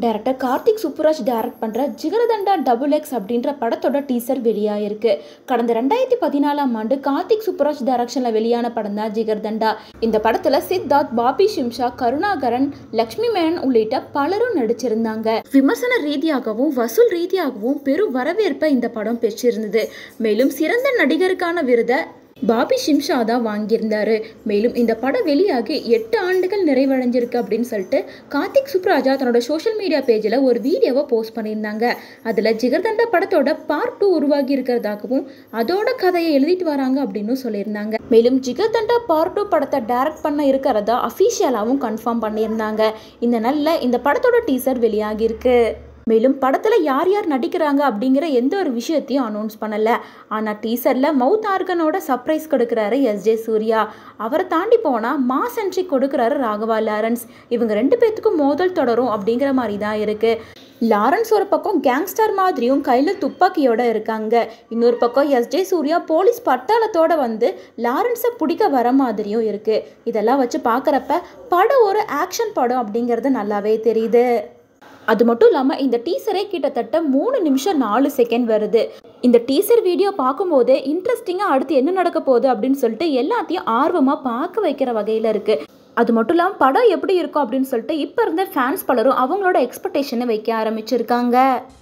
director Karthik Subbaraj direct பண்ணுற jigarthanda double X அப்படின்ற படத்தோட டீசர் வெளியாயிருக்கு கடந்த ரெண்டாயிரத்தி பதினாலாம் ஆண்டு கார்த்திக் சுப்புராஜ் டைரக்ஷனில் வெளியான படம் தான் ஜிகர்தண்டா இந்த படத்தில் சித்தார்த் பாபி ஷிம்ஷா கருணாகரன் லக்ஷ்மி மேனன் உள்ளிட்ட பலரும் நடிச்சிருந்தாங்க விமர்சன ரீதியாகவும் வசூல் ரீதியாகவும் பெரும் வரவேற்பை இந்த படம் பெற்றிருந்தது மேலும் சிறந்த நடிகருக்கான விருதை பாபி ஷிம்ஷா தான் வாங்கியிருந்தாரு மேலும் இந்த படம் வெளியாகி எட்டு ஆண்டுகள் நிறைவடைஞ்சிருக்கு அப்படின்னு சொல்லிட்டு கார்த்திக் சுப்ராஜா தன்னோட சோஷியல் மீடியா பேஜில் ஒரு வீடியோவை போஸ்ட் பண்ணியிருந்தாங்க அதில் ஜிகர்தண்டா படத்தோட பார்ட் டூ உருவாகி இருக்கிறதாகவும் அதோட கதையை எழுதிட்டு வராங்க அப்படின்னு சொல்லியிருந்தாங்க மேலும் ஜிகர்தண்டா பார்ட் டூ படத்தை டைரக்ட் பண்ண இருக்கிறதா அஃபீஷியலாகவும் கன்ஃபார்ம் பண்ணியிருந்தாங்க இந்த நாளில் இந்த படத்தோட டீசர் வெளியாகியிருக்கு மேலும் படத்தில் யார் யார் நடிக்கிறாங்க அப்படிங்கிற எந்த ஒரு விஷயத்தையும் அனௌன்ஸ் பண்ணலை ஆனால் டீசரில் மவுத் ஆர்கனோட சர்ப்ரைஸ் கொடுக்குறாரு எஸ் ஜே சூர்யா அவரை தாண்டி போனால் மாஸ் என்ட்ரி கொடுக்குறாரு ராகவா லாரன்ஸ் இவங்க ரெண்டு பேர்த்துக்கும் மோதல் தொடரும் அப்படிங்கிற மாதிரி தான் இருக்குது லாரன்ஸ் ஒரு பக்கம் கேங்ஸ்டர் மாதிரியும் கையில் துப்பாக்கியோட இருக்காங்க இன்னொரு பக்கம் எஸ் ஜே சூர்யா போலீஸ் பட்டாளத்தோட வந்து லாரன்ஸை பிடிக்க வர மாதிரியும் இருக்குது இதெல்லாம் வச்சு பார்க்குறப்ப படம் ஒரு ஆக்ஷன் படம் அப்படிங்கிறது நல்லாவே தெரியுது அது மட்டும் இல்லாமல் இந்த டீசரே கிட்டத்தட்ட மூணு நிமிஷம் நாலு செகண்ட் வருது இந்த டீசர் வீடியோ பார்க்கும்போதே இன்ட்ரெஸ்டிங்காக அடுத்து என்ன நடக்க போகுது அப்படின்னு சொல்லிட்டு எல்லாத்தையும் ஆர்வமாக பார்க்க வைக்கிற வகையில் இருக்குது அது மட்டும் இல்லாமல் படம் எப்படி இருக்கும் அப்படின்னு சொல்லிட்டு இப்போ இருந்த ஃபேன்ஸ் பலரும் அவங்களோட எக்ஸ்பெக்டேஷனை வைக்க ஆரம்பிச்சிருக்காங்க